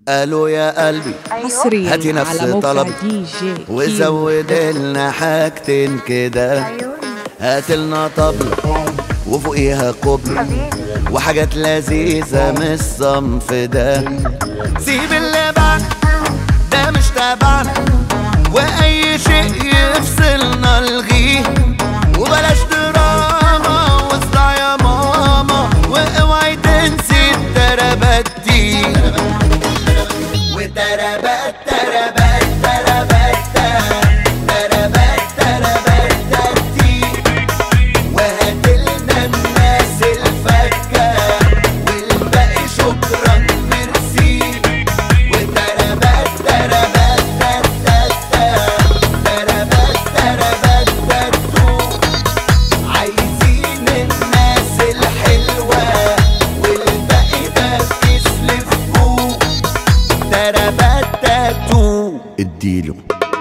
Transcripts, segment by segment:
قالوا يا قلبي حصريا هاتي نفس على موقع طلب دي جي كيمو. وزود لنا حاجتين كده هات لنا طبلة وفوقيها قبلة وحاجات لذيذة من الصنف ده سيب اللي بعد ده مش تبعنا واي شيء يفصلنا الغيه وبلاش دراما واصدع يا ماما واوعي تنسي التربات دي وتربات تربات تربات تربات تربات دي وهاتلنا الناس الفكة والباقي شكرا ميرسي وتربات تربات تربات تربات تربات ترتو عايزين الناس الحلوة والباقي ده يسلف فوق تربات تاتو اديله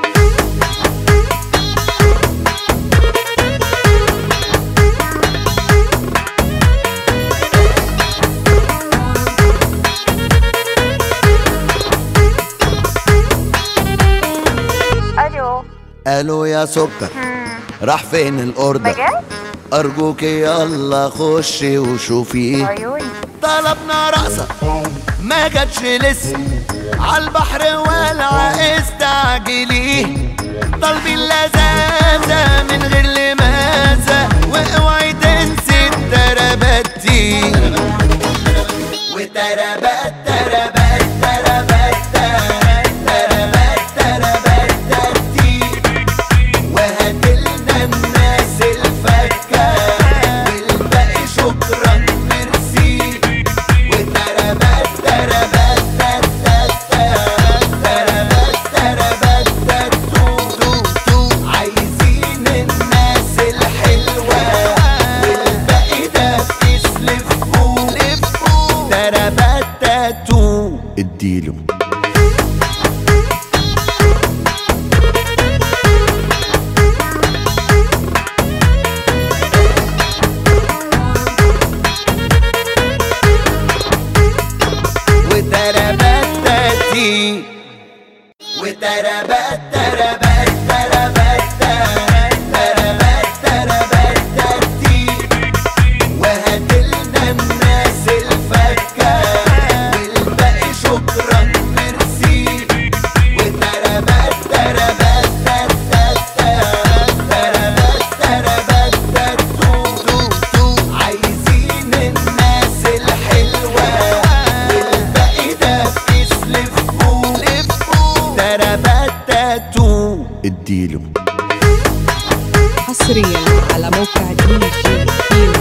الو قالوا يا سكر راح فين الاوردر بجد؟ ارجوك يلا خشي وشوفيه عيوني طلبنا رقصة ما جاتش لسه عالبحر والع استعجليه طالبين لذاذة من غير لماذا واوعي تنسي التربات دي وتربات تربات تربات تربات تربات دي وهاتلنا الناس الفكة والباقي شكرا ميرسي وتربات تربات تربات تربات تربات تو عايزين الناس الحلوة والباقي ده يسلف فوق تربات تاتو اديله وتربات تاتي وتربات تربات تربات تربات تربات تاتي وهاتلنا الناس الفكة والباقي شكرا ميرسي وتربات تربات تربات تربات تربات تو عايزين الناس الحلوة والباقي ده يسلف فوق تربات تاتو اديله حصريا على موقع دي جي كيمو